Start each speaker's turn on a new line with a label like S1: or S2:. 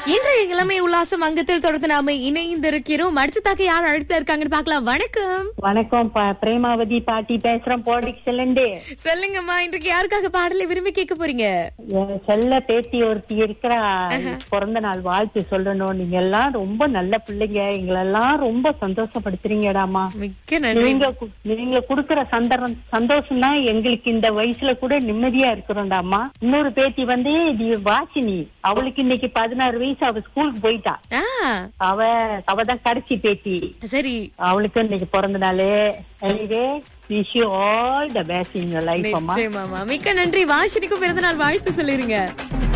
S1: இன்றைய இளமை உல்லாசம் அங்கத்தில் தொடர்ந்து நாம இணைந்திருக்கிறோம் அடுத்ததாக யார் அழைப்புல இருக்காங்கன்னு பார்க்கலாம் வணக்கம்
S2: வணக்கம் ப- பிரேமாவதி பாட்டி பேசுறேன் போடிக்ஸ்ல இருந்து
S1: சொல்லுங்கம்மா இன்றைக்கு யாருக்காக பாடலை விரும்பி கேட்க போறீங்க
S2: என் செல்ல பேத்தி ஒருத்தி இருக்கிறா பிறந்த நாள் வாழ்த்து சொல்லணும் நீங்க எல்லாம் ரொம்ப நல்ல பிள்ளைங்க எங்களெல்லாம் ரொம்ப சந்தோஷப்படுத்துறீங்கடாமா
S1: மிக்க நன்றி
S2: நீங்க கு- நீங்க குடுக்கற சந்தர்ப்பம் சந்தோஷம் தான் எங்களுக்கு இந்த வயசுல கூட நிம்மதியா இருக்கிறோம்டாமா இன்னொரு பேத்தி வந்து இது வாசினி அவளுக்கு இன்னைக்கு பதினாறு வயசு அவ ஸ்கூலுக்கு போயிட்டா
S1: ஆ
S2: அவ அவ தான் கடைசி பேத்தி
S1: சரி
S2: அவளுக்கு இன்னைக்கு பிறந்த நாள் anyway wish you all the best in life அம்மா
S1: நிச்சயமாமா மிக்க நன்றி வாஷினிக்கும் பிறந்த நாள் வாழ்த்து சொல்லிருங்க